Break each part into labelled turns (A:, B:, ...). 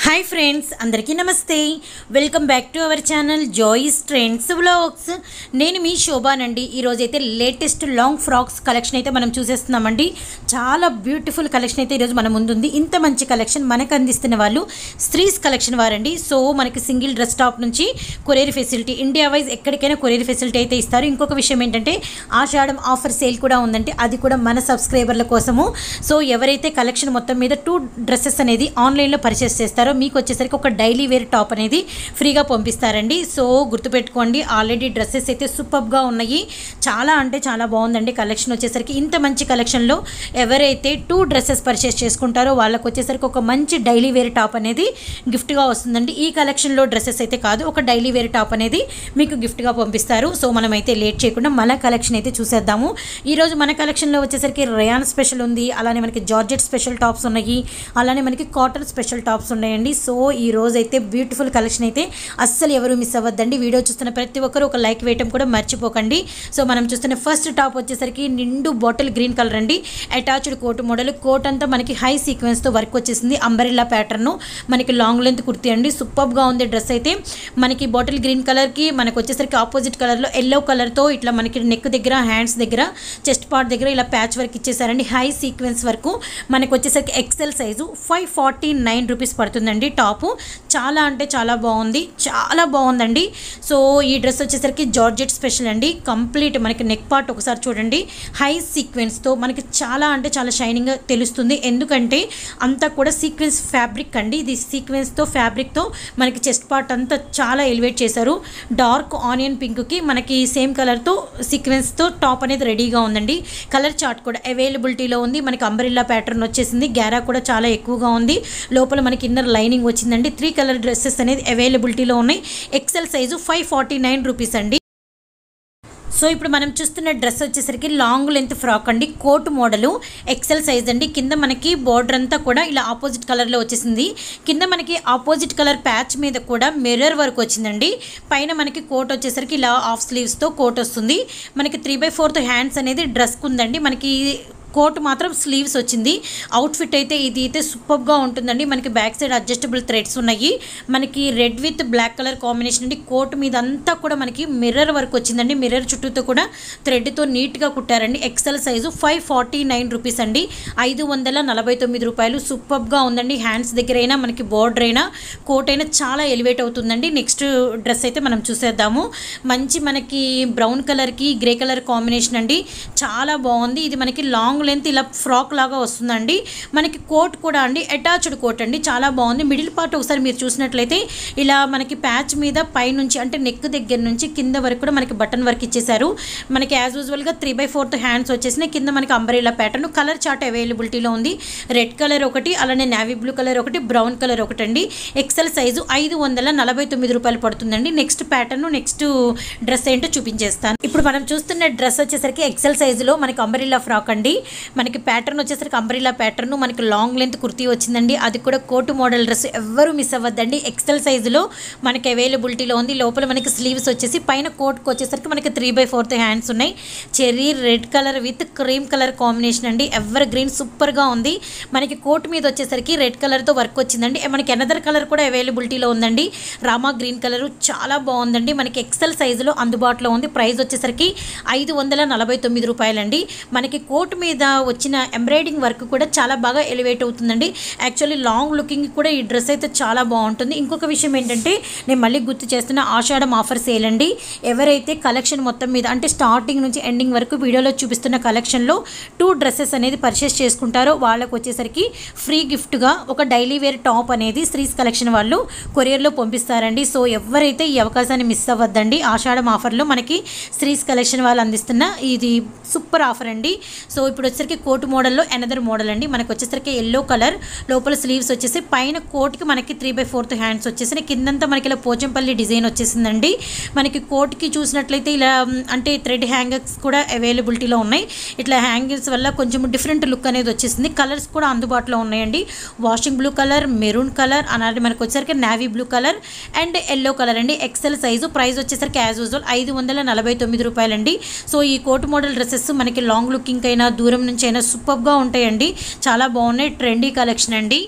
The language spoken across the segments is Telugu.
A: హాయ్ ఫ్రెండ్స్ అందరికీ నమస్తే welcome back to our channel Joyce trends vlogs నేను మీ శోభానండి ఈరోజు అయితే లేటెస్ట్ లాంగ్ ఫ్రాక్స్ కలెక్షన్ అయితే మనం చూసేస్తున్నామండి చాలా బ్యూటిఫుల్ కలెక్షన్ అయితే ఈరోజు మన ముందుంది ఇంత మంచి కలెక్షన్ మనకు అందిస్తున్న వాళ్ళు స్త్రీస్ కలెక్షన్ వారండి సో మనకి సింగిల్ డ్రెస్ టాప్ నుంచి కొరియర్ ఫెసిలిటీ ఇండియా వైజ్ ఎక్కడికైనా కొరియర్ ఫెసిలిటీ అయితే ఇస్తారు ఇంకొక విషయం ఏంటంటే ఆషాఢం ఆఫర్ సేల్ కూడా ఉందంటే అది కూడా మన సబ్స్క్రైబర్ల కోసము సో ఎవరైతే కలెక్షన్ మొత్తం మీద టూ డ్రెస్సెస్ అనేది ఆన్లైన్లో పర్చేస్ చేస్తారో మీకు వచ్చేసరికి ఒక డైలీ వేర్ టాప్ అనేది ఫ్రీగా పంపిస్తారండి సో గుర్తుపెట్టుకోండి ఆల్రెడీ డ్రెస్సెస్ అయితే సూపర్గా ఉన్నాయి చాలా అంటే చాలా బాగుందండి కలెక్షన్ వచ్చేసరికి ఇంత మంచి కలెక్షన్లో ఎవరైతే టూ డ్రెస్సెస్ పర్చేస్ చేసుకుంటారో వాళ్ళకి వచ్చేసరికి ఒక మంచి డైలీ వేర్ టాప్ అనేది గిఫ్ట్గా వస్తుందండి ఈ కలెక్షన్లో డ్రెస్సెస్ అయితే కాదు ఒక డైలీ వేర్ టాప్ అనేది మీకు గిఫ్ట్గా పంపిస్తారు సో మనమైతే లేట్ చేయకుండా మన కలెక్షన్ అయితే చూసేద్దాము ఈరోజు మన కలెక్షన్లో వచ్చేసరికి రయాన్ స్పెషల్ ఉంది అలానే మనకి జార్జెట్ స్పెషల్ టాప్స్ ఉన్నాయి అలానే మనకి కాటన్ స్పెషల్ టాప్స్ ఉన్నాయండి సో ఈ రోజు అయితే బ్యూటిఫుల్ కలెక్షన్ అయితే అస్సలు ఎవరు మిస్ అవ్వద్దండి వీడియో చూస్తున్న ప్రతి ఒక్కరు ఒక లైక్ వేయటం కూడా మర్చిపోకండి సో మనం చూస్తున్న ఫస్ట్ టాప్ వచ్చేసరికి నిండు బాటిల్ గ్రీన్ కలర్ అండి అటాచ్డ్ కోట్ మోడల్ కోట్ అంతా మనకి హై సీక్వెన్స్తో వర్క్ వచ్చేసింది అంబరిల్లా ప్యాటర్న్ మనకి లాంగ్ లెంత్ కుర్తీ అండి సూపర్గా ఉంది డ్రెస్ అయితే మనకి బాటిల్ గ్రీన్ కలర్కి మనకు వచ్చేసరికి ఆపోజిట్ కలర్లో ఎల్లో కలర్తో ఇట్లా మనకి నెక్ దగ్గర హ్యాండ్స్ దగ్గర చెస్ట్ పార్ట్ దగ్గర ఇలా ప్యాచ్ వర్క్ ఇచ్చేసారండి హై సీక్వెన్స్ వరకు మనకు వచ్చేసరికి XL size five forty nine rupees పడుతుందండి టాపు చాలా అంటే చాలా బాగుంది చాలా బాగుందండి సో ఈ డ్రెస్ వచ్చేసరికి జార్జెట్ స్పెషల్ అండి కంప్లీట్ మనకి నెక్ పార్ట్ ఒకసారి చూడండి హై సీక్వెన్స్తో మనకి చాలా అంటే చాలా షైనింగ్గా తెలుస్తుంది ఎందుకంటే అంతా కూడా సీక్వెన్స్ ఫ్యాబ్రిక్ అండి ఇది సీక్వెన్స్తో ఫ్యాబ్రిక్తో మనకి చెస్ట్ పార్ట్ అంతా చాలా ఎలివేట్ చేశారు డార్క్ ఆనియన్ పింక్కి మనకి సేమ్ కలర్తో సీక్వెన్స్తో టాప్ అనేది రెడీగా ఉందండి కలర్ చార్ట్ కూడా అవైలబిలిటీలో ఉంది మనకి అంబరిల్లా ప్యాటర్న్ వచ్చేసింది గ్యారా కూడా చాలా ఎక్కువగా ఉంది లోపల మనకి ఇన్నర్ లైనింగ్ వచ్చిందండి త్రీ కలర్ డ్రెస్సెస్ అనేది అవైలబిలిటీలో ఉన్నాయి XL size five forty nine rupees అండి సో ఇప్పుడు మనం చూస్తున్న డ్రెస్ వచ్చేసరికి లాంగ్ లెంత్ ఫ్రాక్ అండి కోట్ మోడలు ఎక్సెల్ సైజ్ అండి కింద మనకి బార్డర్ అంతా కూడా ఇలా ఆపోజిట్ కలర్లో వచ్చేసింది కింద మనకి ఆపోజిట్ కలర్ ప్యాచ్ మీద కూడా మిర్రర్ వర్క్ వచ్చిందండి పైన మనకి కోట్ వచ్చేసరికి ఇలా ఆఫ్ స్లీవ్స్తో కోట్ వస్తుంది మనకి త్రీ బై ఫోర్త్ హ్యాండ్స్ అనేది డ్రెస్కి ఉందండి మనకి కోట్ మాత్రం స్లీవ్స్ వచ్చింది అవుట్ఫిట్ అయితే ఇది అయితే సూపర్గా ఉంటుందండి మనకి బ్యాక్ సైడ్ అడ్జస్టబుల్ థ్రెడ్స్ ఉన్నాయి మనకి red with black colour combination అండి కోట్ మీద అంతా కూడా మనకి మిర్రర్ వర్క్ వచ్చిందండి మిర్రర్ చుట్టూతో కూడా థ్రెడ్తో నీట్గా కుట్టారండి XL size five forty nine rupees అండి ఐదు వందల నలభై తొమ్మిది రూపాయలు సూపర్గా ఉందండి హ్యాండ్స్ దగ్గర అయినా మనకి బార్డర్ అయినా కోట్ అయినా చాలా ఎలివేట్ అవుతుందండి నెక్స్ట్ డ్రెస్ అయితే మనం చూసేద్దాము మంచి మనకి బ్రౌన్ కలర్కి గ్రే కలర్ కాంబినేషన్ అండి చాలా బాగుంది ఇది మనకి లాంగ్ లెంత్ ఇలా ఫ్రాక్ లాగా వస్తుందండి మనకి కోట్ కూడా అండి అటాచ్డ్ కోట్ అండి చాలా బాగుంది మిడిల్ పార్ట్ ఒకసారి మీరు చూసినట్లయితే ఇలా మనకి ప్యాచ్ మీద పైనుంచి అంటే నెక్ దగ్గర నుంచి కింద వరకు కూడా మనకి బటన్ వర్క్ ఇచ్చేసారు మనకి యాజ్ యూజువల్గా త్రీ బై ఫోర్త్ హ్యాండ్స్ వచ్చేసినాయి కింద మనకి అంబ్రెలా ప్యాటర్న్ కలర్ చార్ట్ అవైలబిలిటీలో ఉంది రెడ్ కలర్ ఒకటి అలానే నావీ బ్లూ కలర్ ఒకటి బ్రౌన్ కలర్ ఒకటి అండి ఎక్సెల్ సైజు ఐదు వందల నలభై తొమ్మిది రూపాయలు పడుతుందండి నెక్స్ట్ ప్యాటర్న్ నెక్స్ట్ డ్రెస్ ఏంటో చూపించేస్తాను ఇప్పుడు మనం చూస్తున్న డ్రెస్ వచ్చేసరికి ఎక్సెల్ సైజులో మనకి అంబరిల్లా ఫ్రాక్ అండి మనకి ప్యాటర్న్ వచ్చేసరికి అంబ్రిల్లా ప్యాటర్న్ మనకి లాంగ్ లెంత్ కుర్తీ వచ్చిందండి అది కూడా కోటు మోడల్ డ్రెస్ ఎవ్వరూ మిస్ అవ్వద్దండి ఎక్సెల్ సైజులో మనకి అవైలబిలిటీలో ఉంది లోపల మనకి స్లీవ్స్ వచ్చేసి పైన కోట్కి వచ్చేసరికి మనకి త్రీ బై ఫోర్త్ హ్యాండ్స్ ఉన్నాయి cherry red colour with cream colour combination అండి ఎవర్ గ్రీన్ సూపర్గా ఉంది మనకి కోట్ మీద వచ్చేసరికి రెడ్ కలర్తో వర్క్ వచ్చిందండి మనకి ఎనదర్ కలర్ కూడా అవైలబిలిటీలో ఉందండి రామా గ్రీన్ కలర్ చాలా బాగుందండి మనకి ఎక్సెల్ సైజులో అందుబాటులో ఉంది ప్రైస్ వచ్చేసరికి ఐదు వందల నలభై తొమ్మిది రూపాయలండి మనకి కోట్ మీద వచ్చిన ఎంబ్రాయిడింగ్ వర్క్ కూడా చాలా బాగా ఎలివేట్ అవుతుందండి యాక్చువల్లీ లాంగ్ లుకింగ్ కూడా ఈ డ్రెస్ అయితే చాలా బాగుంటుంది ఇంకొక విషయం ఏంటంటే నేను మళ్ళీ గుర్తు చేస్తున్న ఆషాఢం ఆఫర్ సేల్ అండి ఎవరైతే కలెక్షన్ మొత్తం మీద అంటే స్టార్టింగ్ నుంచి ఎండింగ్ వరకు వీడియోలో చూపిస్తున్న కలెక్షన్లో టూ డ్రెస్సెస్ అనేది పర్చేస్ చేసుకుంటారో వాళ్ళకు వచ్చేసరికి ఫ్రీ గిఫ్ట్గా ఒక డైలీ వేర్ టాప్ అనేది శ్రీస్ కలెక్షన్ వాళ్ళు కొరియర్లో పంపిస్తారండి సో ఎవరైతే ఈ అవకాశాన్ని మిస్ అవ్వద్దండి ఆషాఢం ఆఫర్లో మనకి శ్రీస్ కలెక్షన్ వాళ్ళు అందిస్తున్న ఇది సూపర్ ఆఫర్ అండి సో ఇప్పుడు వచ్చేసరికి కోట్ మోడల్లో అనదర్ మోడల్ అండి మనకి వచ్చేసరికి ఎల్లో కలర్ లోపల స్లీవ్స్ వచ్చేసి పైన కోట్కి మనకి త్రీ బై ఫోర్త్ హ్యాండ్స్ వచ్చేసి కిందంతా మనకి ఇలా పోచంపల్లి డిజైన్ వచ్చేసిందండి మనకి కోట్కి చూసినట్లయితే ఇలా మ్, అంటే థ్రెడ్ హ్యాంగర్స్ కూడా అవైలబిలిటీలో ఉన్నాయి ఇట్లా హ్యాంగర్స్ వల్ల కొంచెం డిఫరెంట్ లుక్ అనేది వచ్చేసింది కలర్స్ కూడా అందుబాటులో ఉన్నాయండి washing blue colour maroon colour అలాగే మనకి వచ్చేసరికి navy blue colour and yellow colour అండి ఎక్సెల్ సైజు ప్రైస్ వచ్చేసరికి యాజ్ యూజువల్ ఐదు వందల నలభై తొమ్మిది రూపాయలండి సో ఈ కోట్ మోడల్ డ్రెస్సెస్ మనకి లాంగ్ లుకింగ్ అయినా దూరం నుంచి అయినా సూపర్గా ఉంటాయండి చాలా బాగున్నాయి ట్రెండీ కలెక్షన్ అండి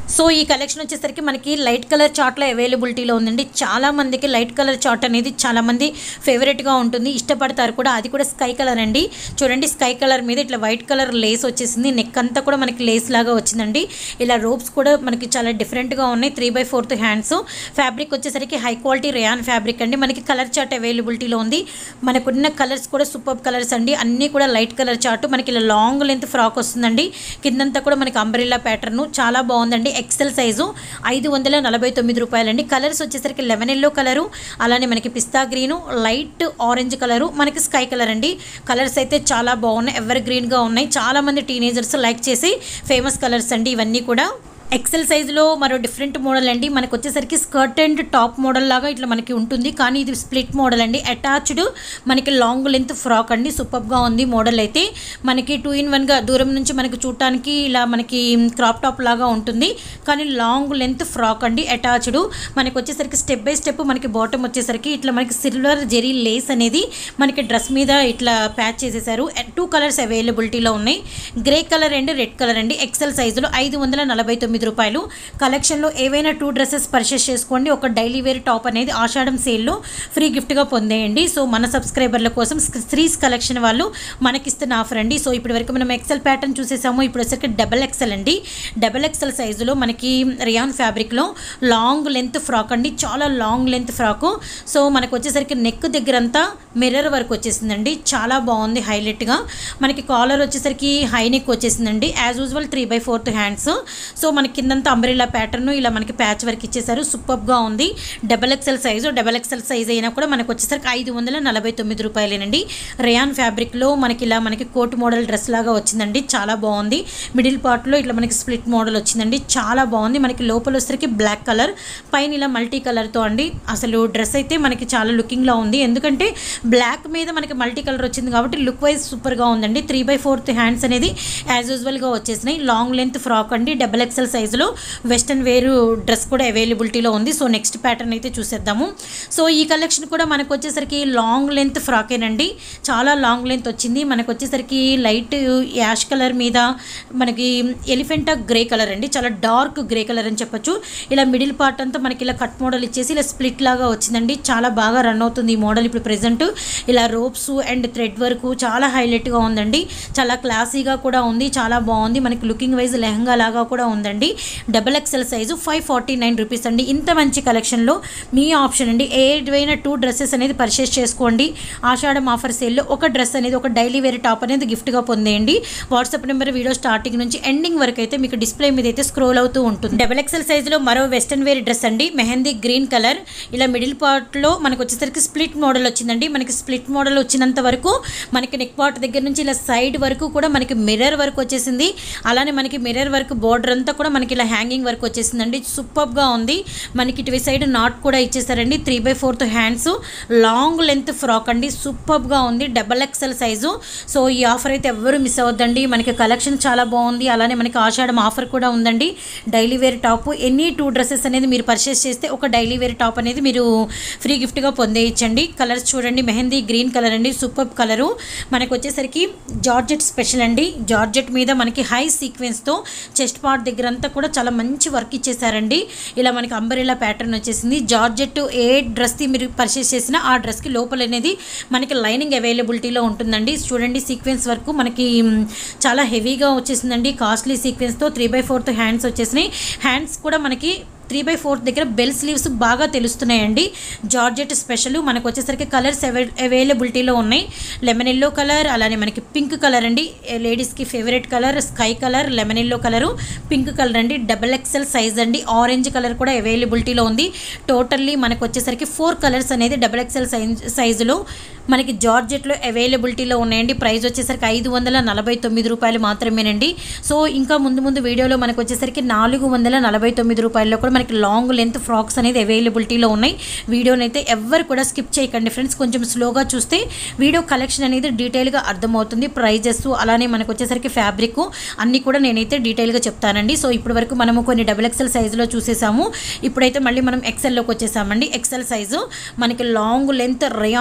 A: సో ఈ కలెక్షన్ వచ్చేసరికి మనకి లైట్ కలర్ చార్ట్లో అవైలబిలిటీలో ఉందండి చాలా మందికి లైట్ కలర్ చార్ట్ అనేది చాలా మంది ఫేవరెట్గా ఉంటుంది ఇష్టపడతారు కూడా అది కూడా స్కై కలర్ అండి చూడండి స్కై కలర్ మీద ఇట్లా వైట్ కలర్ లేస్ వచ్చేసింది నెక్ అంతా కూడా మనకి లేస్ లాగా వచ్చిందండి ఇలా రోప్స్ కూడా మనకి చాలా డిఫరెంట్గా ఉన్నాయి three by fourth hands fabric వచ్చేసరికి హై క్వాలిటీ రేయాన్ ఫ్యాబ్రిక్ అండి మనకి కలర్ చార్ట్ అవైలబిలిటీలో ఉంది మనకున్న కలర్స్ కూడా సూపర్ కలర్స్ అండి అన్నీ కూడా లైట్ కలర్ చార్ట్ మనకి ఇలా లాంగ్ లెంత్ ఫ్రాక్ వస్తుందండి కిందంతా కూడా మనకి అంబ్రెల్లా ప్యాటర్న్ చాలా బాగుందండి ఎక్సెల్ సైజు ఐదు వందల నలభై తొమ్మిది రూపాయలండి కలర్స్ వచ్చేసరికి లెమన్ ఎల్లో కలరు అలానే మనకి పిస్తా గ్రీను లైట్ ఆరెంజ్ కలరు మనకి స్కై కలర్ అండి కలర్స్ అయితే చాలా బాగున్నాయి ఎవర్ గ్రీన్గా ఉన్నాయి చాలా మంది టీనేజర్స్ లైక్ చేసి ఫేమస్ కలర్స్ అండి ఇవన్నీ కూడా ఎక్సెల్ సైజులో మరో డిఫరెంట్ మోడల్ అండి మనకు వచ్చేసరికి స్కర్ట్ అండ్ టాప్ మోడల్ లాగా ఇట్లా మనకి ఉంటుంది కానీ ఇది స్ప్లిట్ మోడల్ అండి అటాచ్డ్ మనకి లాంగ్ లెంత్ ఫ్రాక్ అండి సూపర్గా ఉంది మోడల్ అయితే మనకి టూ ఇన్ వన్గా దూరం నుంచి మనకి చూడటానికి ఇలా మనకి క్రాప్ టాప్ లాగా ఉంటుంది కానీ లాంగ్ లెంత్ ఫ్రాక్ అండి అటాచ్డ్ మనకి వచ్చేసరికి స్టెప్ బై స్టెప్ మనకి బాటమ్ వచ్చేసరికి ఇట్లా మనకి సిల్వర్ జెరీ లేస్ అనేది మనకి డ్రెస్ మీద ఇట్లా ప్యాచ్ చేసేసారు టూ కలర్స్ అవైలబిలిటీలో ఉన్నాయి grey colour and red colour అండి ఎక్సెల్ సైజులో ఐదు వందల నలభై తొమ్మిది రూపాయలు కలెక్షన్లో ఏవైనా టూ డ్రెస్సెస్ పర్చేస్ చేసుకోండి ఒక డైలీ వేర్ టాప్ అనేది ఆషాఢం సేల్లో ఫ్రీ గిఫ్ట్గా పొందేయండి సో మన సబ్స్క్రైబర్ల కోసం శ్రీస్ కలెక్షన్ వాళ్ళు మనకిస్తున్న ఆఫర్ అండి సో ఇప్పటి వరకు మనం ఎక్సెల్ ప్యాటర్న్ చూసేసాము ఇప్పుడు వచ్చేసరికి డబల్ ఎక్సెల్ అండి డబల్ ఎక్సెల్ సైజులో మనకి రియాన్ ఫ్యాబ్రిక్లో లాంగ్ లెంత్ ఫ్రాక్ అండి చాలా లాంగ్ లెంత్ ఫ్రాకు సో మనకు వచ్చేసరికి నెక్ దగ్గర అంతా మిర్రర్ వర్క్ వచ్చేసిందండి చాలా బాగుంది హైలైట్గా మనకి కాలర్ వచ్చేసరికి హై నెక్ వచ్చేసిందండి as usual three by fourth hands so మనకి కిందంతా అంబ్రెల్లా ప్యాటర్న్ ఇలా మనకి ప్యాచ్ వర్క్ ఇచ్చేసారు సూపర్గా ఉంది double XL size double XL size అయినా కూడా మనకు వచ్చేసరికి ఐదు వందల నలభై తొమ్మిది రూపాయలేనండి రేయాన్ ఫ్యాబ్రిక్లో మనకి ఇలా మనకి కోట్ మోడల్ డ్రెస్ లాగా వచ్చిందండి చాలా బాగుంది మిడిల్ పార్ట్లో ఇట్లా మనకి స్ప్లిట్ మోడల్ వచ్చిందండి చాలా బాగుంది మనకి లోపల వచ్చేసరికి బ్లాక్ కలర్ పైన ఇలా మల్టీ కలర్తో అండి అసలు డ్రెస్ అయితే మనకి చాలా లుకింగ్లో ఉంది ఎందుకంటే బ్లాక్ మీద మనకి మల్టీ కలర్ వచ్చింది కాబట్టి లుక్ వైజ్ సూపర్గా ఉందండి త్రీ బై ఫోర్త్ హ్యాండ్స్ అనేది యాజ్ యూజువల్గా వచ్చేసినాయి లాంగ్ లెంత్ ఫ్రాక్ అండి డబల్ ఎక్సెల్ సైజులో వెస్ట్రన్ వేర్ డ్రెస్ కూడా అవైలబిలిటీలో ఉంది సో నెక్స్ట్ ప్యాటర్న్ అయితే చూసేద్దాము సో ఈ కలెక్షన్ కూడా మనకు వచ్చేసరికి లాంగ్ లెంత్ ఫ్రాకేనండి చాలా లాంగ్ లెంత్ వచ్చింది మనకు వచ్చేసరికి లైట్ యాష్ కలర్ మీద మనకి ఎలిఫెంటా గ్రే కలర్ అండి చాలా డార్క్ గ్రే కలర్ అని చెప్పొచ్చు ఇలా మిడిల్ పార్ట్ అంతా మనకి ఇలా కట్ మోడల్ ఇచ్చేసి ఇలా స్ప్లిట్ లాగా వచ్చిందండి చాలా బాగా రన్ అవుతుంది ఈ మోడల్ ఇప్పుడు ప్రెసెంట్ ఇలా రోప్స్ అండ్ థ్రెడ్ వర్క్ చాలా హైలైట్గా ఉందండి చాలా క్లాసీగా కూడా ఉంది చాలా బాగుంది మనకి లుకింగ్ వైజ్ లెహంగా లాగా కూడా ఉందండి double XL size five forty nine rupees అండి ఇంత మంచి కలెక్షన్లో మీ ఆప్షన్ అండి ఏదైనా టూ డ్రెస్సెస్ అనేది పర్చేస్ చేసుకోండి ఆషాఢం ఆఫర్ సేల్లో ఒక డ్రెస్ అనేది ఒక డైలీ వేర్ టాప్ అనేది గిఫ్ట్గా పొందేయండి వాట్సాప్ నెంబర్ వీడియో స్టార్టింగ్ నుంచి ఎండింగ్ వరకు అయితే మీకు డిస్ప్లే మీద అయితే స్క్రోల్ అవుతూ ఉంటుంది డబల్ ఎక్సెల్ సైజులో మరో వెస్ట్రన్ వేర్ డ్రెస్ అండి మెహందీ గ్రీన్ కలర్ ఇలా మిడిల్ పార్ట్లో మనకు వచ్చేసరికి స్ప్లిట్ మోడల్ వచ్చిందండి మనకి స్ప్లిట్ మోడల్ వచ్చినంత వరకు మనకి నెక్ పార్ట్ దగ్గర నుంచి ఇలా సైడ్ వరకు కూడా మనకి మిర్రర్ వర్క్ వచ్చేసింది అలానే మనకి మిర్రర్ వర్క్ బోర్డర్ అంతా కూడా మనకి ఇలా హ్యాంగింగ్ వర్క్ వచ్చేసిందండి సూపర్గా ఉంది మనకి ఇటు సైడ్ నాట్ కూడా ఇచ్చేసారండి three by fourth hands long length frock అండి సూపర్గా ఉంది డబల్ ఎక్సెల్ సైజు సో ఈ ఆఫర్ అయితే ఎవ్వరు మిస్ అవ్వద్దండి మనకి కలెక్షన్ చాలా బాగుంది అలానే మనకి ఆషాఢం ఆఫర్ కూడా ఉందండి daily wear top any two dresses అనేది మీరు పర్చేస్ చేస్తే ఒక డైలీ వేర్ టాప్ అనేది మీరు ఫ్రీ గిఫ్ట్గా పొందేయచ్చండి కలర్స్ చూడండి మెహందీ గ్రీన్ కలర్ అండి సూపర్ కలరు మనకు వచ్చేసరికి జార్జెట్ స్పెషల్ అండి జార్జెట్ మీద మనకి హై సీక్వెన్స్తో చెస్ట్ పార్ట్ దగ్గర అంతా కూడా చాలా మంచి వర్క్ ఇచ్చేసారండి ఇలా మనకి అంబరిలా ప్యాటర్న్ వచ్చేసింది జార్జెట్ ఏ డ్రెస్ది మీరు పర్చేస్ చేసినా ఆ డ్రెస్కి లోపల అనేది మనకి లైనింగ్ అవైలబిలిటీలో ఉంటుందండి చూడండి సీక్వెన్స్ వరకు మనకి మ్, చాలా హెవీగా వచ్చేసిందండి కాస్ట్లీ సీక్వెన్స్తో త్రీ బై ఫోర్త్ హ్యాండ్స్ వచ్చేసినాయి హ్యాండ్స్ కూడా మనకి త్రీ బై ఫోర్త్ దగ్గర బెల్ స్లీవ్స్ బాగా తెలుస్తున్నాయండి జార్జెట్ స్పెషల్ మనకు వచ్చేసరికి కలర్స్ అవై అవైలబిలిటీలో ఉన్నాయి లెమన్ ఎల్లో కలర్ అలానే మనకి పింక్ కలర్ అండి లేడీస్కి favourite colour sky colour lemon yellow colour pink colour అండి డబల్ ఎక్సెల్ సైజ్ అండి ఆరెంజ్ కలర్ కూడా అవైలబిలిటీలో ఉంది టోటల్లీ మనకు వచ్చేసరికి ఫోర్ కలర్స్ అనేది డబల్ ఎక్సెల్ సైజ్ సైజులో మనకి జార్జెట్లో అవైలబిలిటీలో ఉన్నాయండి ప్రైస్ వచ్చేసరికి ఐదు వందల నలభై తొమ్మిది రూపాయలు మాత్రమేనండి సో ఇంకా ముందు ముందు వీడియోలో మనకు వచ్చేసరికి నాలుగు వందల నలభై తొమ్మిది రూపాయల్లో కూడా మనకి లాంగ్ లెంత్ ఫ్రాక్స్ అనేది అవైలబిలిటీలో ఉన్నాయి వీడియోని అయితే ఎవ్వరు కూడా స్కిప్ చేయకండి ఫ్రెండ్స్ కొంచెం స్లోగా చూస్తే వీడియో కలెక్షన్ అనేది డీటెయిల్గా అర్థమవుతుంది ప్రైజెస్ అలానే మనకు వచ్చేసరికి ఫ్యాబ్రిక్ అన్నీ కూడా నేనైతే డీటెయిల్గా చెప్తానండి సో ఇప్పటి వరకు మనము కొన్ని డబుల్ ఎక్సెల్ సైజులో చూసేసాము ఇప్పుడైతే మళ్ళీ మనం ఎక్సెల్లోకి వచ్చేసామండి ఎక్సెల్ సైజు మనకి లాంగ్ లెంత్ రయాన్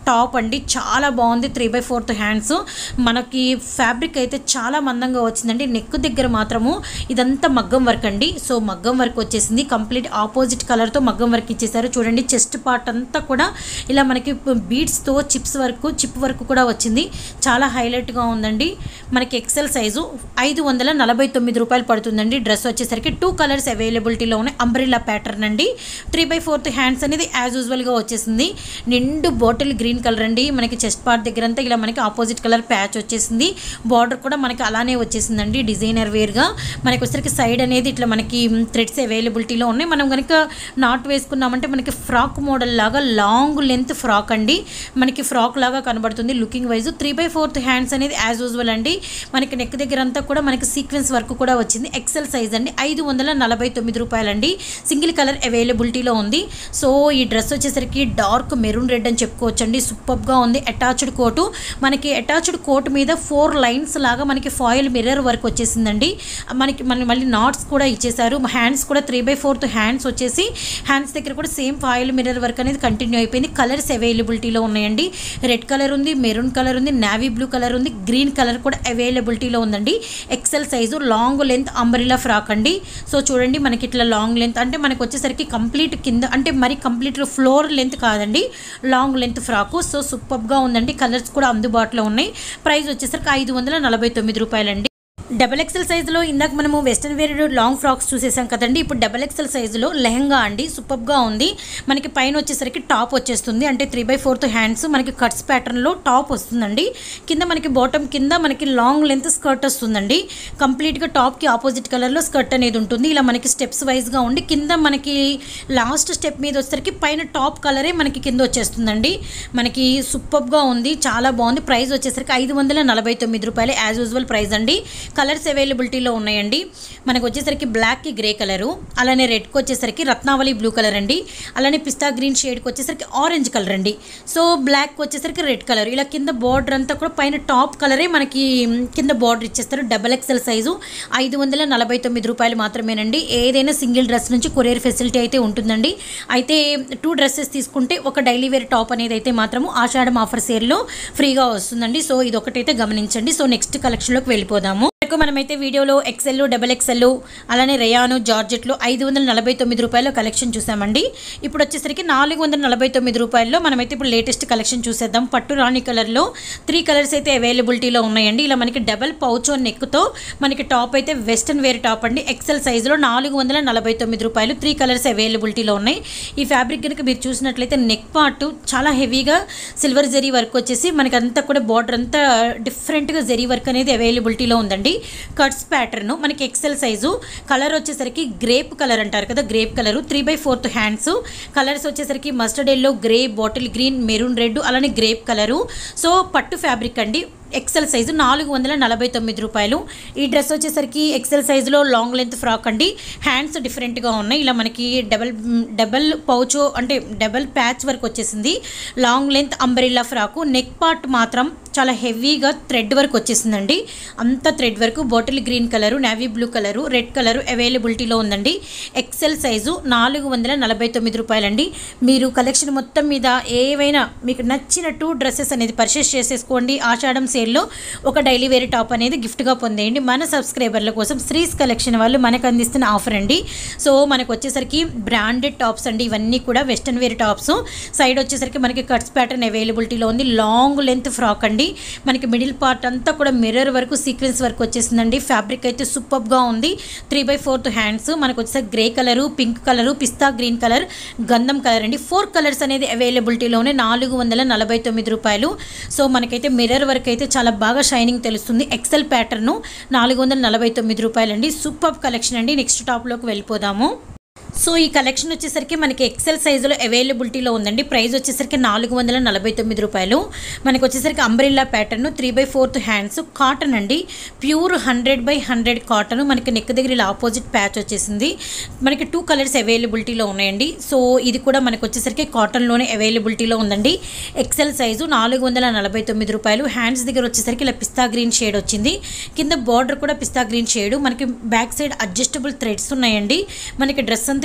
A: టాప్ అండి చాలా బాగుంది త్రీ బై ఫోర్త్ హ్యాండ్స్ మనకి ఫ్యాబ్రిక్ అయితే చాలా మందంగా వచ్చిందండి నెక్ దగ్గర మాత్రము ఇదంతా మగ్గం వర్క్ అండి సో మగ్గం వర్క్ వచ్చేసింది కంప్లీట్ ఆపోజిట్ కలర్తో మగ్గం వర్క్ ఇచ్చేసారు చూడండి చెస్ట్ పార్ట్ అంతా కూడా ఇలా మనకి బీడ్స్తో చిప్స్ వర్క్ చిప్ వర్క్ కూడా వచ్చింది చాలా హైలైట్గా ఉందండి మనకి ఎక్సెల్ సైజు ఐదు వందల నలభై తొమ్మిది రూపాయలు పడుతుందండి డ్రెస్ వచ్చేసరికి టూ కలర్స్ అవైలబిలిటీలో ఉన్నాయి అంబ్రిల్లా ప్యాటర్న్ అండి త్రీ బై ఫోర్త్ హ్యాండ్స్ అనేది యాజ్ యూజువల్గా వచ్చేసింది నిండు బాటిల్ గ్రీన్ కలర్ అండి మనకి చెస్ట్ పార్ట్ దగ్గర అంతా ఇలా మనకి ఆపోజిట్ కలర్ ప్యాచ్ వచ్చేసింది బార్డర్ కూడా మనకి అలానే వచ్చేసిందండి డిజైనర్ వేర్గా మనకి వచ్చేసరికి సైడ్ అనేది ఇట్లా మనకి థ్రెడ్స్ అవైలబిలిటీలో ఉన్నాయి మనం కనుక నాట్ వేసుకున్నామంటే మనకి ఫ్రాక్ మోడల్ లాగా లాంగ్ లెంత్ ఫ్రాక్ అండి మనకి ఫ్రాక్ లాగా కనబడుతుంది looking wise three by fourth hands అనేది యాజ్ యూజువల్ అండి మనకి నెక్ దగ్గర అంతా కూడా మనకి సీక్వెన్స్ వర్క్ కూడా వచ్చింది ఎక్సెల్ సైజ్ అండి ఐదు వందల నలభై తొమ్మిది రూపాయలండి సింగిల్ కలర్ అవైలబిలిటీలో ఉంది సో ఈ డ్రెస్ వచ్చేసరికి డార్క్ మెరూన్ రెడ్ అని చెప్పుకోవచ్చండి సూపర్గా ఉంది అటాచ్డ్ కోటు మనకి అటాచ్డ్ కోట్ మీద ఫోర్ లైన్స్ లాగా మనకి ఫాయిల్ మిర్రర్ వర్క్ వచ్చేసిందండి మనకి మన మళ్ళీ నాట్స్ కూడా ఇచ్చేసారు హ్యాండ్స్ కూడా త్రీ బై ఫోర్త్ హ్యాండ్స్ వచ్చేసి హ్యాండ్స్ దగ్గర కూడా సేమ్ ఫాయిల్ మిర్రర్ వర్క్ అనేది కంటిన్యూ అయిపోయింది కలర్స్ అవైలబిలిటీలో ఉన్నాయండి రెడ్ కలర్ ఉంది మెరూన్ కలర్ ఉంది నావీ బ్లూ కలర్ ఉంది గ్రీన్ కలర్ కూడా అవైలబిలిటీలో ఉందండి XL size long length umbrella frock అండి సో చూడండి మనకి ఇట్లా లాంగ్ లెంత్ అంటే మనకి వచ్చేసరికి కంప్లీట్ కింద అంటే మరి కంప్లీట్ ఫ్లోర్ లెంత్ కాదండి లాంగ్ లెంత్ ఫ్రాకు సో సూపర్గా ఉందండి కలర్స్ కూడా అందుబాటులో ఉన్నాయి ప్రైస్ వచ్చేసరికి ఐదు వందల నలభై తొమ్మిది రూపాయలండి డబల్ ఎక్సెల్ సైజులో ఇందాక మనము వెస్ట్రన్ వేర్ లాంగ్ ఫ్రాక్స్ చూసేసాం కదండి ఇప్పుడు డబల్ ఎక్సెల్ సైజులో లెహంగా అండి సూపర్గా ఉంది మనకి పైన వచ్చేసరికి టాప్ వచ్చేస్తుంది అంటే త్రీ బై ఫోర్త్ హ్యాండ్స్ మనకి కట్స్ ప్యాటర్న్లో టాప్ వస్తుందండి కింద మనకి బాటమ్ కింద మనకి లాంగ్ లెంత్ స్కర్ట్ వస్తుందండి కంప్లీట్గా టాప్కి ఆపోజిట్ కలర్లో స్కర్ట్ అనేది ఉంటుంది ఇలా మనకి స్టెప్స్ వైజ్గా ఉండి కింద మనకి లాస్ట్ స్టెప్ మీద వచ్చేసరికి పైన టాప్ కలరే మనకి కింద వచ్చేస్తుందండి మనకి సూపర్గా ఉంది చాలా బాగుంది ప్రైస్ వచ్చేసరికి ఐదు వందల నలభై తొమ్మిది రూపాయలు యాజ్ యూజువల్ ప్రైస్ అండి కలర్స్ అవైలబిలిటీలో ఉన్నాయండి మనకు వచ్చేసరికి బ్లాక్కి గ్రే కలరు అలానే రెడ్కి వచ్చేసరికి రత్నావళి బ్లూ కలర్ అండి అలానే పిస్తా గ్రీన్ షేడ్కి వచ్చేసరికి ఆరెంజ్ కలర్ అండి సో బ్లాక్ వచ్చేసరికి రెడ్ కలర్ ఇలా కింద బార్డర్ అంతా కూడా పైన టాప్ కలరే మనకి కింద బార్డర్ ఇచ్చేస్తారు డబల్ ఎక్సెల్ సైజు ఐదు వందల నలభై తొమ్మిది రూపాయలు మాత్రమేనండి ఏదైనా సింగిల్ డ్రెస్ నుంచి కొరియర్ ఫెసిలిటీ అయితే ఉంటుందండి అయితే టూ డ్రెస్సెస్ తీసుకుంటే ఒక డైలీ వేర్ టాప్ అనేది అయితే మాత్రము ఆషాఢం ఆఫర్ సేల్లో ఫ్రీగా వస్తుందండి సో ఇది ఒకటైతే గమనించండి సో నెక్స్ట్ కలెక్షన్లోకి వెళ్ళిపోదాము వరకు మనమైతే వీడియోలో ఎక్సెల్ డబల్ ఎక్సెల్ అలానే రేయాను జార్జెట్లో ఐదు వందల నలభై తొమ్మిది రూపాయల కలెక్షన్ చూసామండి ఇప్పుడు వచ్చేసరికి నాలుగు వందల నలభై తొమ్మిది రూపాయల్లో మనమైతే ఇప్పుడు లేటెస్ట్ కలెక్షన్ చూసేద్దాం పట్టు రాణి కలర్లో త్రీ కలర్స్ అయితే అవైలబిలిటీలో ఉన్నాయండి ఇలా మనకి డబల్ పౌచ్ నెక్తో మనకి టాప్ అయితే వెస్టర్న్ వేర్ టాప్ అండి ఎక్సెల్ సైజులో నాలుగు వందల నలభై తొమ్మిది రూపాయలు త్రీ కలర్స్ అవైలబిలిటీలో ఉన్నాయి ఈ ఫ్యాబ్రిక్ కనుక మీరు చూసినట్లయితే నెక్ పార్ట్ చాలా హెవీగా సిల్వర్ జరీ వర్క్ వచ్చేసి మనకి అంతా కూడా బార్డర్ అంతా డిఫరెంట్గా జరీ వర్క్ అనేది అవైలబిలిటీలో ఉందండి కట్స్ ప్యాటర్న్ మనకి ఎక్సెల్ సైజు కలర్ వచ్చేసరికి గ్రేప్ కలర్ అంటారు కదా grape colour three by fourth hands colours వచ్చేసరికి mustard yellow grey bottle green maroon red అలానే గ్రేప్ కలరు సో పట్టు ఫ్యాబ్రిక్ అండి ఎక్సెల్ సైజు నాలుగు వందల నలభై తొమ్మిది రూపాయలు ఈ డ్రెస్ వచ్చేసరికి ఎక్సెల్ సైజులో లాంగ్ లెంత్ ఫ్రాక్ అండి హ్యాండ్స్ డిఫరెంట్గా ఉన్నాయి ఇలా మనకి డబల్ డబల్ పౌచ్ అంటే డబల్ ప్యాచ్ వర్క్ వచ్చేసింది long length umbrella frock neck part మాత్రం చాలా హెవీగా థ్రెడ్ వర్క్ వచ్చేసిందండి అంత thread work bottle green colour navy blue colour red colour అవైలబిలిటీలో ఉందండి ఎక్సెల్ సైజు నాలుగు వందల నలభై తొమ్మిది రూపాయలండి మీరు కలెక్షన్ మొత్తం మీద ఏవైనా మీకు నచ్చినట్టు డ్రెస్సెస్ అనేది పర్చేస్ చేసేసుకోండి ఆషాఢం సేల్లో ఒక డైలీ వేర్ టాప్ అనేది గిఫ్ట్గా పొందేయండి మన సబ్స్క్రైబర్ల కోసం శ్రీస్ కలెక్షన్ వాళ్ళు మనకు అందిస్తున్న ఆఫర్ అండి సో మనకు వచ్చేసరికి బ్రాండెడ్ టాప్స్ అండి ఇవన్నీ కూడా వెస్ట్రన్ వేర్ టాప్స్ సైడ్ వచ్చేసరికి మనకి కట్స్ ప్యాటర్న్ అవైలబిలిటీలో ఉంది లాంగ్ లెంత్ ఫ్రాక్ అండి మనకి మిడిల్ పార్ట్ అంతా కూడా మిర్రర్ వరకు సీక్వెన్స్ వర్క్ వచ్చేసిందండి ఫ్యాబ్రిక్ అయితే సూపర్గా ఉంది త్రీ బై ఫోర్త్ హ్యాండ్స్ మనకు వచ్చేసరికి గ్రే కలరు పింక్ కలరు పిస్తా గ్రీన్ కలర్ గంధం కలర్ అండి ఫోర్ కలర్స్ అనేది అవైలబిలిటీలో ఉన్నాయి నాలుగు వందల నలభై తొమ్మిది రూపాయలు సో మనకైతే మిర్రర్ వర్క్ అయితే చాలా బాగా షైనింగ్ తెలుస్తుంది ఎక్సెల్ ప్యాటర్ను నాలుగు వందల నలభై తొమ్మిది రూపాయలండి సూపర్ కలెక్షన్ అండి నెక్స్ట్ టాప్లోకి వెళ్ళిపోదాము సో ఈ కలెక్షన్ వచ్చేసరికి మనకి ఎక్సెల్ సైజులో అవైలబిలిటీలో ఉందండి ప్రైస్ వచ్చేసరికి నాలుగు వందల నలభై తొమ్మిది రూపాయలు మనకి వచ్చేసరికి umbrella pattern three by fourth hands cotton అండి pure hundred by hundred cotton మనకి నెక్ దగ్గర ఇలా ఆపోజిట్ ప్యాచ్ వచ్చేసింది మనకి టూ కలర్స్ అవైలబిలిటీలో ఉన్నాయండి సో ఇది కూడా మనకి వచ్చేసరికి కాటన్లోనే అవైలబిలిటీలో ఉందండి ఎక్సెల్ సైజు నాలుగు వందల నలభై తొమ్మిది రూపాయలు హ్యాండ్స్ దగ్గర వచ్చేసరికి ఇలా పిస్తా గ్రీన్ షేడ్ వచ్చింది కింద బార్డర్ కూడా పిస్తా గ్రీన్ షేడ్ మనకి బ్యాక్ సైడ్ అడ్జస్టబుల్ థ్రెడ్స్ ఉన్నాయండి మనకి డ్రెస్ అంతా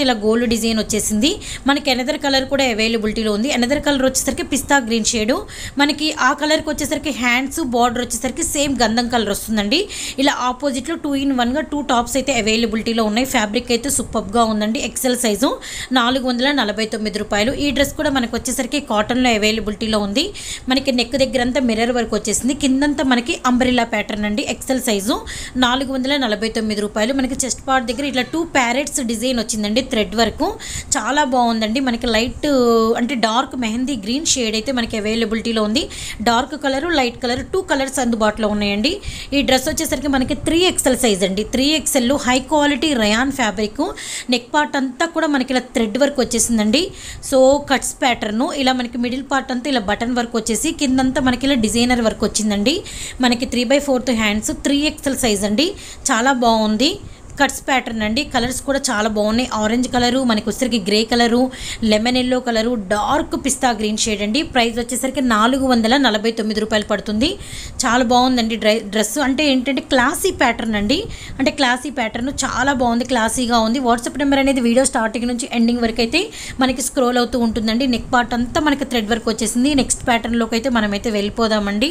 A: ఇలా గోల్డ్ డిజైన్ వచ్చేసింది మనకి ఎనదర్ కలర్ కూడా అవైలబిలిటీలో ఉంది ఎనదర్ కలర్ వచ్చేసరికి పిస్తా గ్రీన్ షేడు మనకి ఆ కలర్కి వచ్చేసరికి హ్యాండ్స్ బార్డర్ వచ్చేసరికి సేమ్ గంధం కలర్ వస్తుందండి ఇలా ఆపోజిట్లో టూ ఇన్ వన్గా టూ టాప్స్ అయితే అవైలబిలిటీలో ఉన్నాయి ఫ్యాబ్రిక్ అయితే సూపర్గా ఉందండి ఎక్సెల్ సైజు నాలుగు వందల నలభై తొమ్మిది రూపాయలు ఈ డ్రెస్ కూడా మనకు వచ్చేసరికి కాటన్లో అవైలబిలిటీలో ఉంది మనకి నెక్ దగ్గర అంతా మిర్రర్ వర్క్ వచ్చేసింది కిందంతా మనకి అంబ్రిల్లా ప్యాటర్న్ అండి ఎక్సెల్ సైజు నాలుగు వందల నలభై తొమ్మిది రూపాయలు మనకి చెస్ట్ పార్ట్ దగ్గర ఇట్లా టూ ప్యారెట్స్ డిజైన్ వచ్చిందండి థ్రెడ్ వర్క్ చాలా బాగుందండి మనకి లైట్ అంటే డార్క్ మెహందీ గ్రీన్ షేడ్ అయితే మనకి అవైలబిలిటీలో ఉంది dark colour light colour two colours అందుబాటులో ఉన్నాయండి ఈ డ్రెస్ వచ్చేసరికి మనకి త్రీ ఎక్సెల్ సైజ్ అండి three XL high quality rayon fabric neck part అంతా కూడా మనకి ఇలా థ్రెడ్ వర్క్ వచ్చేసిందండి సో కట్స్ ప్యాటర్న్ ఇలా మనకి మిడిల్ పార్ట్ అంతా ఇలా బటన్ వర్క్ వచ్చేసి కిందంతా మనకి ఇలా డిజైనర్ వర్క్ వచ్చిందండి మనకి three by fourth hands three XL size అండి చాలా బాగుంది కట్స్ ప్యాటర్న్ అండి కలర్స్ కూడా చాలా బాగున్నాయి ఆరెంజ్ కలరు మనకి వచ్చేసరికి grey colour lemon yellow colour dark పిస్తా గ్రీన్ షేడ్ అండి ప్రైస్ వచ్చేసరికి నాలుగు వందల నలభై తొమ్మిది రూపాయలు పడుతుంది చాలా బాగుందండి డ్రై డ్రెస్ అంటే ఏంటంటే క్లాసీ ప్యాటర్న్ అండి అంటే క్లాసీ ప్యాటర్న్ చాలా బాగుంది క్లాసీగా ఉంది వాట్సాప్ నెంబర్ అనేది వీడియో స్టార్టింగ్ నుంచి ఎండింగ్ వరకు అయితే మనకి స్క్రోల్ అవుతూ ఉంటుందండి నెక్ పార్ట్ అంతా మనకి థ్రెడ్ వర్క్ వచ్చేసింది నెక్స్ట్ ప్యాటర్న్లోకి అయితే మనమైతే వెళ్ళిపోదామండి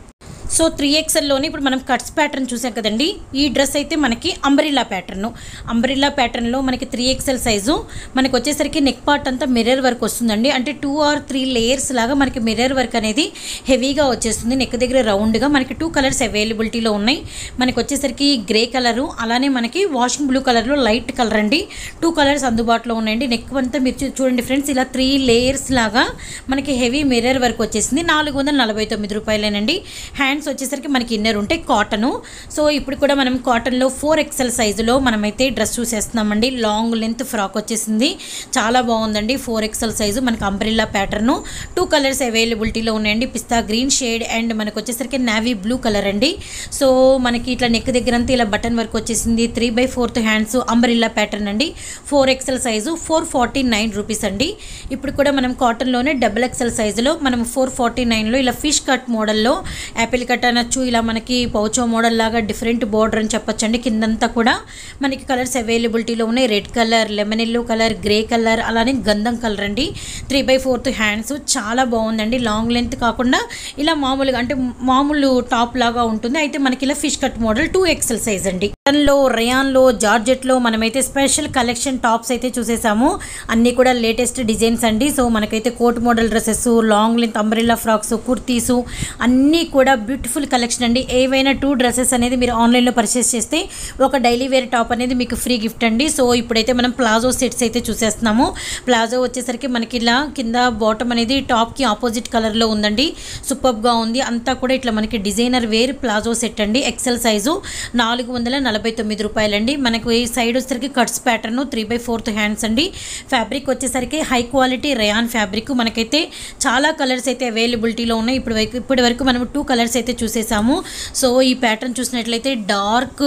A: సో త్రీ ఎక్స్ఎల్లోనే ఇప్పుడు మనం కట్స్ ప్యాటర్న్ చూసాం కదండి ఈ డ్రెస్ అయితే మనకి అంబ్రిల్లా ప్యాటర్న్ అంబ్రిల్లా ప్యాటర్న్లో మనకి త్రీ ఎక్స్ఎల్ సైజు మనకి వచ్చేసరికి నెక్ పార్ట్ అంతా మిర్రర్ వర్క్ వస్తుందండి అంటే టూ ఆర్ త్రీ లేయర్స్ లాగా మనకి మిర్రర్ వర్క్ అనేది హెవీగా వచ్చేస్తుంది నెక్ దగ్గర రౌండ్గా మనకి టూ కలర్స్ అవైలబిలిటీలో ఉన్నాయి మనకి వచ్చేసరికి గ్రే కలరు అలానే మనకి వాషింగ్ బ్లూ కలర్లో లైట్ కలర్ అండి టూ కలర్స్ అందుబాటులో ఉన్నాయండి నెక్ అంతా మీరు చూ- చూడండి ఫ్రెండ్స్ ఇలా త్రీ లేయర్స్ లాగా మనకి హెవీ మిర్రర్ వర్క్ వచ్చేసింది నాలుగు వందల నలభై తొమ్మిది రూపాయలేనండి హ్యాండ్స్ వచ్చేసరికి మనకి ఇన్నర్ ఉంటాయి కాటను సో ఇప్పుడు కూడా మనం కాటన్లో ఫోర్ ఎక్సెల్ సైజులో మనమైతే డ్రెస్ చూసేస్తున్నామండి లాంగ్ లెంత్ ఫ్రాక్ వచ్చేసింది చాలా బాగుందండి ఫోర్ ఎక్సెల్ సైజు మనకి అంబ్రిల్లా ప్యాటర్ను టూ కలర్స్ అవైలబిలిటీలో ఉన్నాయండి పిస్తా గ్రీన్ షేడ్ అండ్ మనకు వచ్చేసరికి నావీ బ్లూ కలర్ అండి సో మనకి ఇట్లా నెక్ దగ్గర అంతా ఇలా బటన్ వర్క్ వచ్చేసింది three by fourth hands umbrella pattern అండి four XL size four forty nine rupees అండి ఇప్పుడు కూడా మనం కాటన్లోనే డబుల్ ఎక్సెల్ సైజులో మనం ఫోర్ ఫార్టీ నైన్లో ఇలా ఫిష్ కట్ మోడల్లో యాపిల్ కట్ అనొచ్చు ఇలా మనకి పౌచో మోడల్ లాగా డిఫరెంట్ బోర్డర్ అని చెప్పొచ్చండి కిందంతా కూడా మనకి కలర్స్ అవైలబిలిటీలో ఉన్నాయి red colour lemon yellow colour grey colour అలానే గంధం కలర్ అండి త్రీ బై ఫోర్త్ హ్యాండ్స్ చాలా బాగుందండి లాంగ్ లెంత్ కాకుండా ఇలా మామూలుగా అంటే మామూలు టాప్ లాగా ఉంటుంది అయితే మనకి ఇలా fish cut model two XL size అండి లో రేయాన్లో జార్జెట్లో మనమైతే స్పెషల్ కలెక్షన్ టాప్స్ అయితే చూసేసాము అన్నీ కూడా లేటెస్ట్ డిజైన్స్ అండి సో మనకైతే coat model dresses long length umbrella frocks kurtis అన్నీ కూడా బ్యూటిఫుల్ కలెక్షన్ అండి ఏవైనా టూ డ్రెస్సెస్ అనేది మీరు ఆన్లైన్లో పర్చేస్ చేస్తే ఒక డైలీ వేర్ టాప్ అనేది మీకు ఫ్రీ గిఫ్ట్ అండి సో ఇప్పుడైతే మనం ప్లాజో సెట్స్ అయితే చూసేస్తున్నాము ప్లాజో వచ్చేసరికి మనకి ఇలా కింద బాటమ్ అనేది టాప్కి ఆపోజిట్ కలర్లో ఉందండి సూపర్గా ఉంది అంతా కూడా ఇట్లా మనకి డిజైనర్ వేర్ ప్లాజో సెట్ అండి ఎక్సెల్ సైజు నాలుగు వందల నలభై తొమ్మిది రూపాయలండి మనకు ఈ సైడ్ వచ్చేసరికి cuts pattern three by fourth hands అండి ఫ్యాబ్రిక్ వచ్చేసరికి హై క్వాలిటీ రయాన్ ఫ్యాబ్రిక్ మనకైతే చాలా కలర్స్ అయితే అవైలబిలిటీలో ఉన్నాయి ఇప్పుడు వరకు ఇప్పటి వరకు మనం టూ కలర్స్ అయితే చూసేసాము సో ఈ ప్యాటర్న్ చూసినట్లయితే డార్క్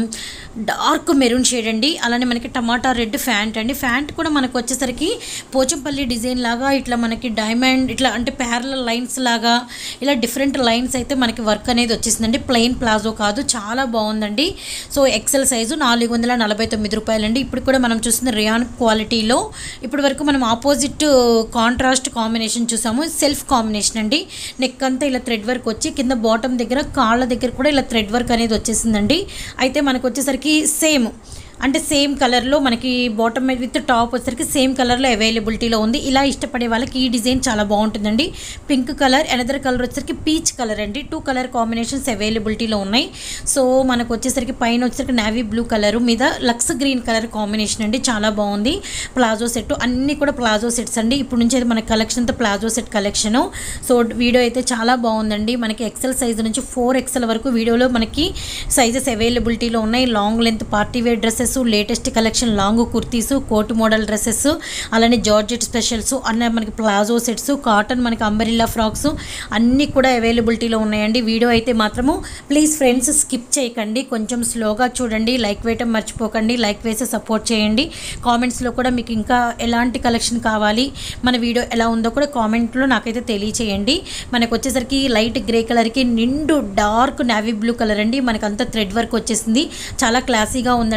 A: డార్క్ మెరూన్ షేడ్ అండి అలానే మనకి టమాటా రెడ్ ఫ్యాంట్ అండి ఫ్యాంట్ కూడా మనకు వచ్చేసరికి పోచంపల్లి డిజైన్ లాగా ఇట్లా మనకి డైమండ్ ఇట్లా అంటే ప్యారల లైన్స్ లాగా ఇలా డిఫరెంట్ లైన్స్ అయితే మనకి వర్క్ అనేది వచ్చేసిందండి ప్లెయిన్ ప్లాజో కాదు చాలా బాగుందండి సో ఎక్సెల్ సైజు నాలుగు వందల నలభై తొమ్మిది రూపాయలండి ఇప్పుడు కూడా మనం చూస్తున్న రియాన్ క్వాలిటీలో ఇప్పటి వరకు మనం ఆపోజిట్ కాంట్రాస్ట్ కాంబినేషన్ చూసాము సెల్ఫ్ కాంబినేషన్ అండి నెక్ అంతా ఇలా థ్రెడ్ వర్క్ వచ్చి కింద బాటమ్ దగ్గర కాళ్ళ దగ్గర కూడా ఇలా థ్రెడ్ వర్క్ అనేది వచ్చేసిందండి అయితే మనకు వచ్చేసరికి సేమ్ అంటే సేమ్ కలర్లో మనకి బాటమ్ మీద విత్ టాప్ వచ్చేసరికి సేమ్ కలర్లో అవైలబిలిటీలో ఉంది ఇలా ఇష్టపడే వాళ్ళకి ఈ డిజైన్ చాలా బాగుంటుందండి పింక్ కలర్ అనదర్ కలర్ వచ్చేసరికి పీచ్ కలర్ అండి టూ కలర్ కాంబినేషన్స్ అవైలబిలిటీలో ఉన్నాయి సో మనకు వచ్చేసరికి పైన వచ్చేసరికి నావీ బ్లూ కలర్ మీద లక్స్ గ్రీన్ కలర్ కాంబినేషన్ అండి చాలా బాగుంది ప్లాజో సెట్ అన్నీ కూడా ప్లాజో సెట్స్ అండి ఇప్పుడు నుంచి అయితే మన కలెక్షన్ అంతా palazzo set collection so video అయితే చాలా బాగుందండి మనకి ఎక్సెల్ సైజ్ నుంచి ఫోర్ ఎక్సెల్ వరకు వీడియోలో మనకి సైజెస్ అవైలబిలిటీలో ఉన్నాయి long length party wear dresses latest collection long kurtis coat model dresses అలానే జార్జెట్ స్పెషల్స్ అన్న మనకి ప్లాజో సెట్స్ కాటన్ మనకి అంబరిల్లా ఫ్రాక్స్ అన్నీ కూడా అవైలబిలిటీలో ఉన్నాయండి వీడియో అయితే మాత్రము ప్లీజ్ ఫ్రెండ్స్ స్కిప్ చేయకండి కొంచెం స్లోగా చూడండి లైక్ వేయటం మర్చిపోకండి లైక్ వేసి సపోర్ట్ చేయండి కామెంట్స్లో కూడా మీకు ఇంకా ఎలాంటి కలెక్షన్ కావాలి మన వీడియో ఎలా ఉందో కూడా కామెంట్లో నాకైతే తెలియచేయండి మనకు వచ్చేసరికి లైట్ గ్రే కలర్కి నిండు డార్క్ నావీ బ్లూ కలర్ అండి మనకు అంతా థ్రెడ్ వర్క్ వచ్చేసింది చాలా క్లాసీగా ఉందండి యాక్చువల్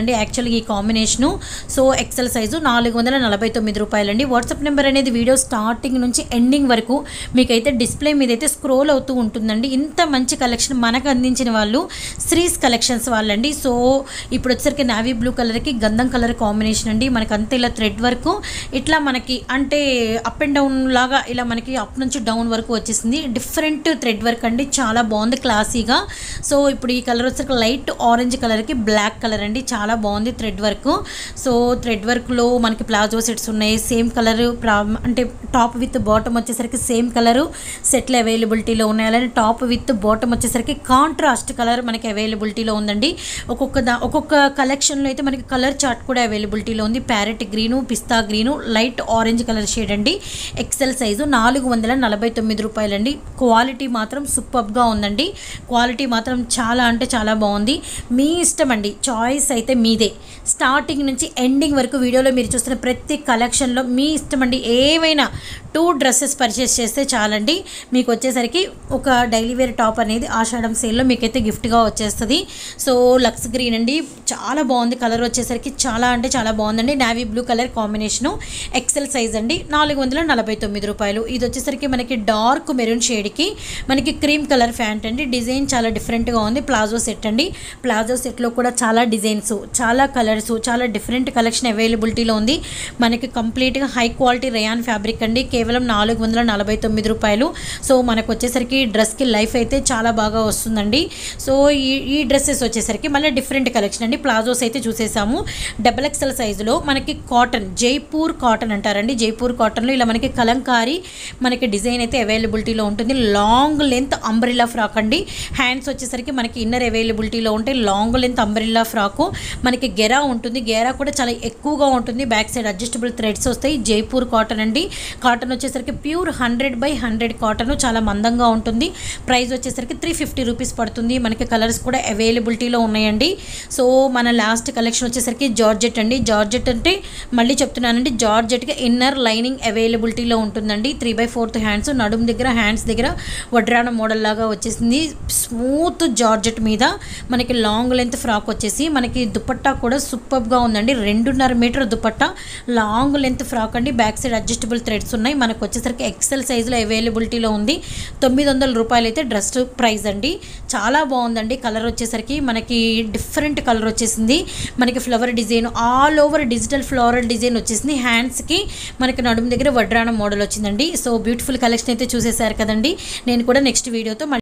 A: యాక్చువల్గా ఈ కాంబినేషను సో ఎక్సెల్ సైజు నాలుగు వందల నలభై తొమ్మిది రూపాయలండి వాట్సాప్ నెంబర్ అనేది వీడియో స్టార్టింగ్ నుంచి ఎండింగ్ వరకు మీకైతే డిస్ప్లే మీద అయితే స్క్రోల్ అవుతూ ఉంటుందండి ఇంత మంచి కలెక్షన్ మనకు అందించిన వాళ్ళు శ్రీస్ కలెక్షన్స్ వాళ్ళండి సో ఇప్పుడు వచ్చేసరికి నావీ బ్లూ కలర్కి గంధం కలర్ కాంబినేషన్ అండి మనకి అంతే ఇలా థ్రెడ్ వర్క్ ఇట్లా మనకి అంటే అప్ అండ్ డౌన్ లాగా ఇలా మనకి అప్ నుంచి డౌన్ వరకు వచ్చేసింది డిఫరెంట్ థ్రెడ్ వర్క్ అండి చాలా బాగుంది క్లాసీగా సో ఇప్పుడు ఈ కలర్ వచ్చేసరికి లైట్ ఆరెంజ్ కలర్కి బ్లాక్ కలర్ అండి చాలా బాగుంది థ్రెడ్ వర్క్ సో థ్రెడ్ వర్క్లో మనకి ప్లాజో సెట్స్ ఉన్నాయి సేమ్ కలర్ అంటే టాప్ విత్ బాటమ్ వచ్చేసరికి సేమ్ కలరు సెట్లు అవైలబిలిటీలో ఉన్నాయి అలానే టాప్ విత్ బాటమ్ వచ్చేసరికి కాంట్రాస్ట్ కలర్ మనకి అవైలబిలిటీలో ఉందండి ఒక్కొక్క దా ఒక్కొక్క కలెక్షన్లో అయితే మనకి కలర్ చార్ట్ కూడా అవైలబిలిటీలో ఉంది ప్యారెట్ గ్రీను పిస్తా green light orange colour shade అండి ఎక్సెల్ సైజు నాలుగు వందల నలభై తొమ్మిది రూపాయలండి క్వాలిటీ మాత్రం సూపర్గా ఉందండి క్వాలిటీ మాత్రం చాలా అంటే చాలా బాగుంది మీ ఇష్టం అండి చాయిస్ అయితే మీదే స్టార్టింగ్ నుంచి ఎండింగ్ వరకు వీడియోలో మీరు చూస్తున్న ప్రతి కలెక్షన్లో మీ ఇష్టం అండి ఏవైనా టూ డ్రెస్సెస్ పర్చేస్ చేస్తే చాలండి మీకు వచ్చేసరికి ఒక డైలీ వేర్ టాప్ అనేది ఆషాఢం సేల్లో మీకైతే గిఫ్ట్గా వచ్చేస్తుంది సో లక్స్ గ్రీన్ అండి చాలా బాగుంది కలర్ వచ్చేసరికి చాలా అంటే చాలా బాగుందండి navy blue colour combination XL size అండి నాలుగు వందల నలభై తొమ్మిది రూపాయలు ఇది వచ్చేసరికి మనకి డార్క్ మెరూన్ షేడ్కి మనకి క్రీమ్ కలర్ ఫ్యాంట్ అండి డిజైన్ చాలా డిఫరెంట్గా ఉంది ప్లాజో సెట్ అండి ప్లాజో సెట్లో కూడా చాలా డిజైన్స్ చాలా కలర్స్ చాలా డిఫరెంట్ కలెక్షన్ అవైలబిలిటీలో ఉంది మనకి కంప్లీట్గా హై క్వాలిటీ రేయాన్ ఫ్యాబ్రిక్ అండి కేవలం నాలుగు వందల నలభై తొమ్మిది రూపాయలు సో మనకు వచ్చేసరికి డ్రెస్కి లైఫ్ అయితే చాలా బాగా వస్తుందండి సో ఈ ఈ డ్రెస్సెస్ వచ్చేసరికి మళ్ళీ డిఫరెంట్ కలెక్షన్ అండి ప్లాజోస్ అయితే చూసేసాము డబల్ ఎక్స్ఎల్ సైజులో మనకి కాటన్ జైపూర్ కాటన్ అంటారండి జైపూర్ కాటన్లో ఇలా మనకి కలంకారీ మనకి డిజైన్ అయితే అవైలబిలిటీలో ఉంటుంది లాంగ్ లెంత్ అంబ్రిల్లా ఫ్రాక్ అండి హ్యాండ్స్ వచ్చేసరికి మనకి ఇన్నర్ అవైలబిలిటీలో ఉంటాయి లాంగ్ లెంత్ అంబ్రిల్లా ఫ్రాకు మనకి గెరా ఉంటుంది గెరా కూడా చాలా ఎక్కువగా ఉంటుంది బ్యాక్ సైడ్ అడ్జస్టబుల్ థ్రెడ్స్ వస్తాయి జైపూర్ కాటన్ అండి కాటన్ వచ్చేసరికి pure hundred by hundred cotton చాలా మందంగా ఉంటుంది ప్రైస్ వచ్చేసరికి త్రీ ఫిఫ్టీ రూపీస్ పడుతుంది మనకి కలర్స్ కూడా అవైలబిలిటీలో ఉన్నాయండి సో మన లాస్ట్ కలెక్షన్ వచ్చేసరికి జార్జెట్ అండి జార్జెట్ అంటే మళ్ళీ చెప్తున్నానండి జార్జెట్గా ఇన్నర్ లైనింగ్ అవైలబిలిటీలో ఉంటుందండి త్రీ బై ఫోర్త్ హ్యాండ్స్ నడుము దగ్గర హ్యాండ్స్ దగ్గర వడ్రాన మోడల్ లాగా వచ్చేసింది స్మూత్ జార్జెట్ మీద మనకి లాంగ్ లెంత్ ఫ్రాక్ వచ్చేసి మనకి దుపట్టా కూడా సూపర్గా ఉందండి రెండున్నర metre dupatta long length frock అండి బ్యాక్ సైడ్ అడ్జస్టబుల్ థ్రెడ్స్ ఉన్నాయి మనకు వచ్చేసరికి ఎక్సెల్ సైజులో అవైలబిలిటీలో ఉంది తొమ్మిది వందల రూపాయలు అయితే డ్రెస్ ప్రైస్ అండి చాలా బాగుందండి కలర్ వచ్చేసరికి మనకి డిఫరెంట్ కలర్ వచ్చేసింది మనకి flower design all over digital floral design వచ్చేసింది హ్యాండ్స్కి మనకి నడుము దగ్గర వడ్రాన మోడల్ వచ్చిందండి సో బ్యూటిఫుల్ కలెక్షన్ అయితే చూసేసారు కదండి నేను కూడా నెక్స్ట్ వీడియోతో మళ్ళీ